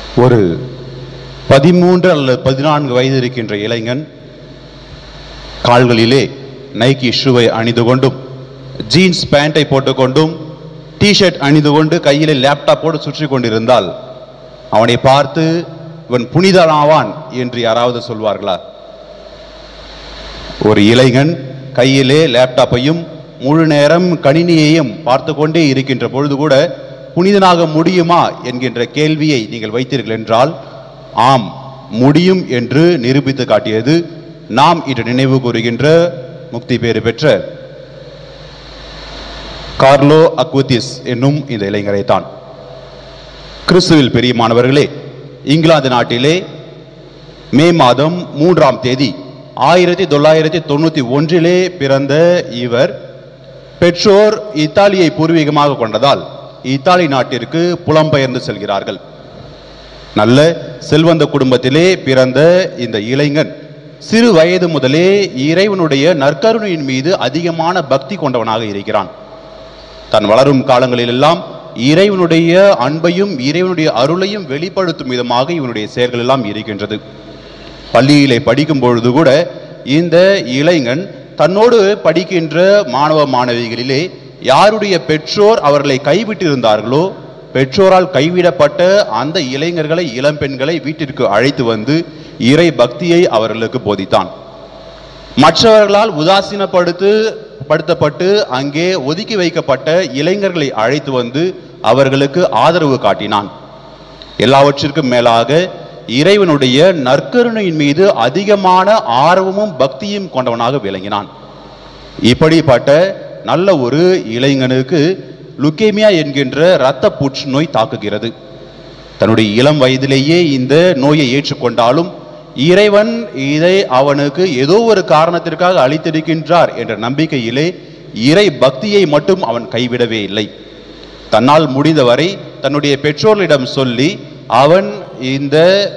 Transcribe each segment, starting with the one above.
ஒரு பதிமூன்று அல்லது பதினான்கு வயது இருக்கின்ற இளைஞன் கால்களிலே நைக்கி ஷூவை அணிந்து கொண்டும் ஜீன்ஸ் பேண்டை போட்டுக்கொண்டும் டிஷர்ட் அணிந்து கொண்டு கையிலே லேப்டாப்போடு சுற்றி கொண்டிருந்தால் அவனை பார்த்து இவன் புனிதனாவான் என்று யாராவது சொல்வார்களா ஒரு இளைஞன் கையிலே லேப்டாப்பையும் முழு நேரம் கணினியையும் பார்த்து கொண்டே இருக்கின்ற பொழுது கூட புனிதனாக முடியுமா என்கின்ற கேள்வியை நீங்கள் வைத்தீர்கள் என்றால் ஆம் முடியும் என்று நிரூபித்து காட்டியது நாம் இன்று நினைவு கூறுகின்ற முக்தி பேறு பெற்ற கார்லோ அக்வத்திஸ் என்னும் இந்த இளைஞரைத்தான் கிறிஸ்துவில் பெரியமானவர்களே இங்கிலாந்து நாட்டிலே மே மாதம் மூன்றாம் தேதி ஆயிரத்தி தொள்ளாயிரத்தி தொண்ணூத்தி ஒன்றிலே பிறந்த இவர் பெற்றோர் இத்தாலியை பூர்வீகமாக கொண்டதால் இத்தாலி நாட்டிற்கு புலம்பெயர்ந்து செல்கிறார்கள் நல்ல செல்வந்த குடும்பத்திலே பிறந்த இந்த இளைஞன் சிறு வயது முதலே இறைவனுடைய நற்கருணையின் மீது அதிகமான பக்தி கொண்டவனாக இருக்கிறான் தன் வளரும் காலங்களிலெல்லாம் இறைவனுடைய அன்பையும் இறைவனுடைய அருளையும் வெளிப்படுத்தும் விதமாக இவனுடைய செயல்கள் எல்லாம் இருக்கின்றது பள்ளியிலே படிக்கும் பொழுது கூட இந்த இளைஞன் தன்னோடு படிக்கின்ற மாணவ மாணவிகளிலே யாருடைய பெற்றோர் அவர்களை கைவிட்டிருந்தார்களோ பெற்றோரால் கைவிடப்பட்ட அந்த இளைஞர்களை இளம்பெண்களை வீட்டிற்கு அழைத்து வந்து இறை பக்தியை அவர்களுக்கு போதித்தான் மற்றவர்களால் உதாசீனப்படுத்து படுத்தப்பட்டு அங்கே ஒதுக்கி வைக்கப்பட்ட இளைஞர்களை அழைத்து வந்து அவர்களுக்கு ஆதரவு காட்டினான் எல்லாவற்றிற்கும் மேலாக இறைவனுடைய நற்கருணையின் மீது அதிகமான ஆர்வமும் பக்தியும் கொண்டவனாக விளங்கினான் இப்படிப்பட்ட நல்ல ஒரு இளைஞனுக்கு லுக்கேமியா என்கின்ற இரத்த புற்றுநோய் தாக்குகிறது தன்னுடைய இளம் வயதிலேயே இந்த நோயை ஏற்றுக்கொண்டாலும் இறைவன் இதை அவனுக்கு ஏதோ ஒரு காரணத்திற்காக அளித்திருக்கின்றார் என்ற நம்பிக்கையிலே இறை பக்தியை மட்டும் அவன் கைவிடவே இல்லை தன்னால் முடிந்தவரை தன்னுடைய பெற்றோர்களிடம் சொல்லி அவன் இந்த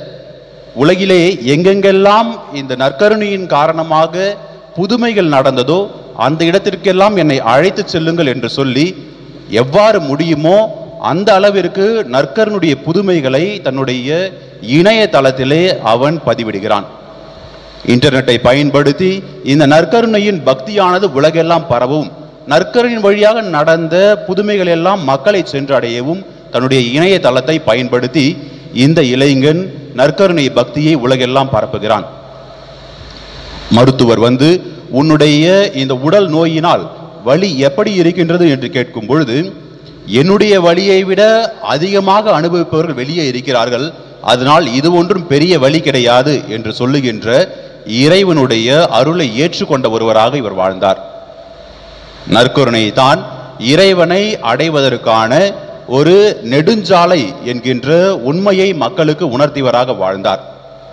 உலகிலே எங்கெங்கெல்லாம் இந்த நற்கருணையின் காரணமாக புதுமைகள் நடந்ததோ அந்த இடத்திற்கெல்லாம் என்னை அழைத்து செல்லுங்கள் என்று சொல்லி எவ்வாறு முடியுமோ அந்த அளவிற்கு நற்கருணுடைய புதுமைகளை தன்னுடைய இணையதளத்திலே அவன் பதிவிடுகிறான் இன்டர்நெட்டை பயன்படுத்தி இந்த நற்கருணையின் பக்தியானது உலகெல்லாம் பரவும் நற்கருணையின் வழியாக நடந்த புதுமைகள் எல்லாம் மக்களை சென்றடையவும் தன்னுடைய இணையதளத்தை பயன்படுத்தி இந்த இளைஞன் நற்கருணை பக்தியை உலகெல்லாம் பரப்புகிறான் மருத்துவர் வந்து உன்னுடைய இந்த உடல் நோயினால் வலி எப்படி இருக்கின்றது என்று கேட்கும் பொழுது என்னுடைய வலியை விட அதிகமாக அனுபவிப்பவர்கள் வெளியே இருக்கிறார்கள் அதனால் இது ஒன்றும் பெரிய வழி கிடையாது என்று சொல்லுகின்ற இறைவனுடைய அருளை ஏற்றுக்கொண்ட ஒருவராக இவர் வாழ்ந்தார் நற்கருணை தான் இறைவனை அடைவதற்கான ஒரு நெடுஞ்சாலை என்கின்ற உண்மையை மக்களுக்கு உணர்த்தியவராக வாழ்ந்தார்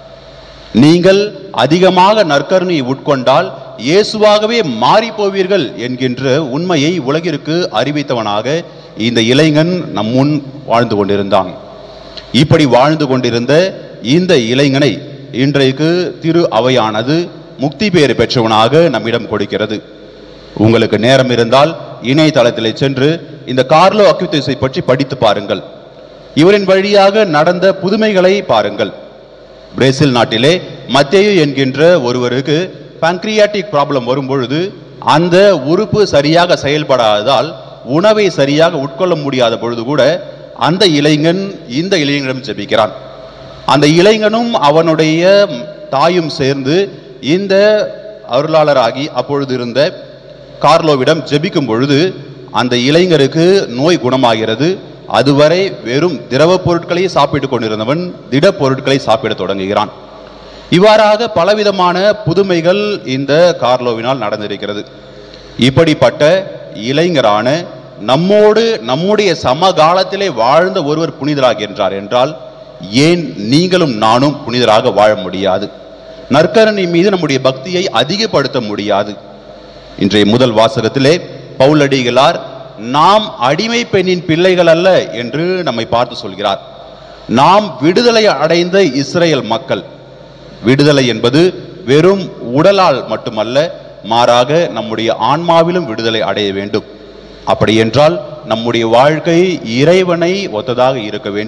நீங்கள் அதிகமாக நற்கருணையை உட்கொண்டால் இயேசுவாகவே மாறி போவீர்கள் என்கின்ற உண்மையை உலகிற்கு அறிவித்தவனாக இந்த இளைஞன் நம் முன் வாழ்ந்து கொண்டிருந்தான் இப்படி வாழ்ந்து கொண்டிருந்த இந்த இளைஞனை இன்றைக்கு திரு அவையானது முக்தி பேறு பெற்றவனாக நம்மிடம் கொடுக்கிறது உங்களுக்கு நேரம் இருந்தால் இணையதளத்திலே சென்று இந்த கார்லோ அக்யூத்தஸை பற்றி படித்து பாருங்கள் இவரின் வழியாக நடந்த புதுமைகளை பாருங்கள் பிரேசில் நாட்டிலே மத்தேயு என்கின்ற ஒருவருக்கு பங்க்ரியாட்டிக் ப்ராப்ளம் வரும்பொழுது அந்த உறுப்பு சரியாக செயல்படாததால் உணவை சரியாக உட்கொள்ள முடியாத பொழுது கூட அந்த இளைஞன் இந்த இளைஞனிடம் ஜெபிக்கிறான் அந்த இளைஞனும் அவனுடைய தாயும் சேர்ந்து இந்த அருளாளராகி அப்பொழுது இருந்த கார்லோவிடம் ஜெபிக்கும் பொழுது அந்த இளைஞருக்கு நோய் குணமாகிறது அதுவரை வெறும் திரவ பொருட்களை சாப்பிட்டுக் கொண்டிருந்தவன் திட பொருட்களை சாப்பிடத் தொடங்குகிறான் இவ்வாறாக பலவிதமான புதுமைகள் இந்த கார்லோவினால் நடந்திருக்கிறது இப்படிப்பட்ட இளைஞரான நம்மோடு நம்முடைய சமகாலத்திலே வாழ்ந்த ஒருவர் புனிதராகின்றார் என்றால் ஏன் நீங்களும் நானும் புனிதராக வாழ முடியாது நற்கரணை மீது நம்முடைய பக்தியை அதிகப்படுத்த முடியாது இன்றைய முதல் வாசகத்திலே பவுலடிகளார் நாம் அடிமை பெண்ணின் பிள்ளைகள் அல்ல என்று நம்மை பார்த்து சொல்கிறார் நாம் விடுதலை அடைந்த இஸ்ரேல் மக்கள் விடுதலை என்பது வெறும் உடலால் மட்டுமல்ல மாறாக நம்முடைய ஆன்மாவிலும் விடுதலை அடைய வேண்டும் அப்படி என்றால் நம்முடைய வாழ்க்கை இறைவனை ஒத்ததாக இருக்க வேண்டும்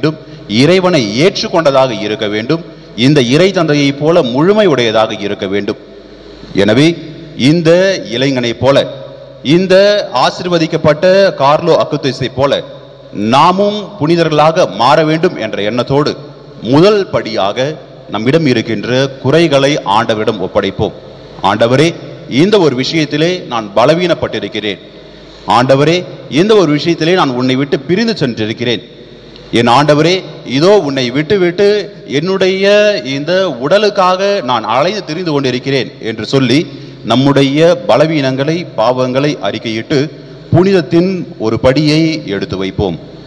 இறைவனை ஏற்றுக்கொண்டதாக இருக்க வேண்டும் இந்த இறை தந்தையைப் போல முழுமை உடையதாக இருக்க வேண்டும் எனவே இந்த இளைஞனைப் போல இந்த ஆசிர்வதிக்கப்பட்ட கார்லோ அக்குத்திஸை போல நாமும் புனிதர்களாக மாற வேண்டும் என்ற எண்ணத்தோடு முதல் படியாக நம்மிடம் இருக்கின்ற குறைகளை ஆண்டவரிடம் ஒப்படைப்போம் ஆண்டவரே இந்த ஒரு விஷயத்திலே நான் பலவீனப்பட்டிருக்கிறேன் ஆண்டவரே இந்த ஒரு விஷயத்திலே நான் உன்னை விட்டு பிரிந்து சென்றிருக்கிறேன் என் ஆண்டவரே இதோ உன்னை விட்டு விட்டு என்னுடைய இந்த உடலுக்காக நான் அலைந்து திரிந்து கொண்டிருக்கிறேன் என்று சொல்லி நம்முடைய பலவீனங்களை பாவங்களை அறிக்கையிட்டு புனிதத்தின் ஒரு படியை எடுத்து வைப்போம்